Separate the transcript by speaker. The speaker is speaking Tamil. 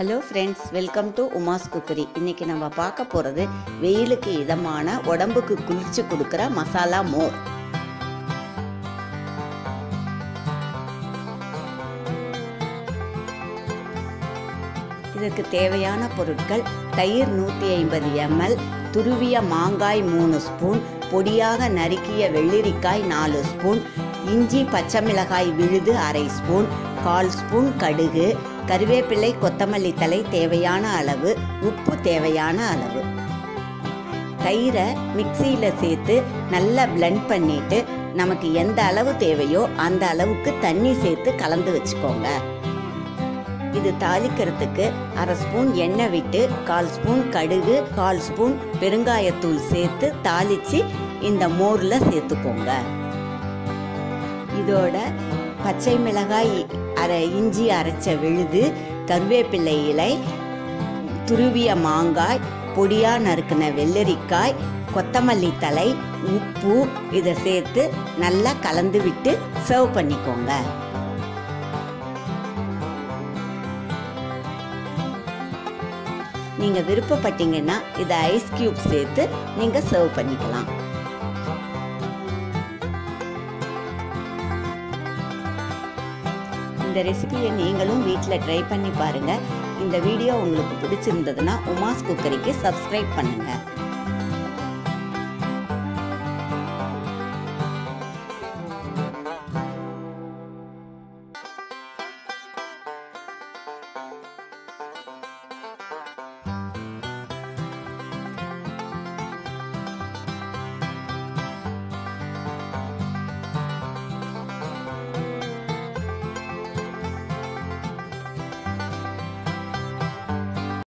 Speaker 1: hello friends welcome to Uma's cookery இன்றைக்கி நம்ம பார்க்க போகிறது வெயிலுக்கு இதமான உடம்புக்கு குளிர்ச்சி கொடுக்குற மசாலா மோர் இதற்கு தேவையான பொருட்கள் தயிர் நூற்றி ஐம்பது எம்எல் துருவிய மாங்காய் மூணு ஸ்பூன் பொடியாக நறுக்கிய வெள்ளரிக்காய் நாலு ஸ்பூன் இஞ்சி பச்சை மிளகாய் விழுது அரை ஸ்பூன் கால் ஸ்பூன் கடுகு கருவேப்பிலை கொத்தமல்லி தழை தேவையான அளவு உப்பு தேவையான அளவு தயிரை மிக்சியில் சேர்த்து நல்லா பிளெண்ட் பண்ணிட்டு நமக்கு எந்த அளவு தேவையோ அந்த அளவுக்கு தண்ணி சேர்த்து கலந்து வச்சுக்கோங்க இது தாளிக்கிறதுக்கு அரை ஸ்பூன் எண்ணெய் விட்டு கால் ஸ்பூன் கடுகு கால் ஸ்பூன் பெருங்காயத்தூள் சேர்த்து தாளித்து இந்த மோரில் சேர்த்துக்கோங்க இதோட பச்சை மிளகாய் அரை இஞ்சி அரைச்ச விழுது கருவேப்பிள்ளை இலை துருவிய மாங்காய் பொடியாக நறுக்கின வெள்ளரிக்காய் கொத்தமல்லி தழை உப்பு இதை சேர்த்து நல்லா கலந்து விட்டு சர்வ் பண்ணிக்கோங்க நீங்கள் விருப்பப்பட்டீங்கன்னா இதை ஐஸ் கியூப் சேர்த்து நீங்கள் சர்வ் பண்ணிக்கலாம் இந்த ரெசிபியை நீங்களும் வீட்டில் ட்ரை பண்ணி பாருங்கள் இந்த வீடியோ உங்களுக்கு பிடிச்சிருந்ததுன்னா உமாஸ் குக்கரிக்கு சப்ஸ்கிரைப் பண்ணுங்கள்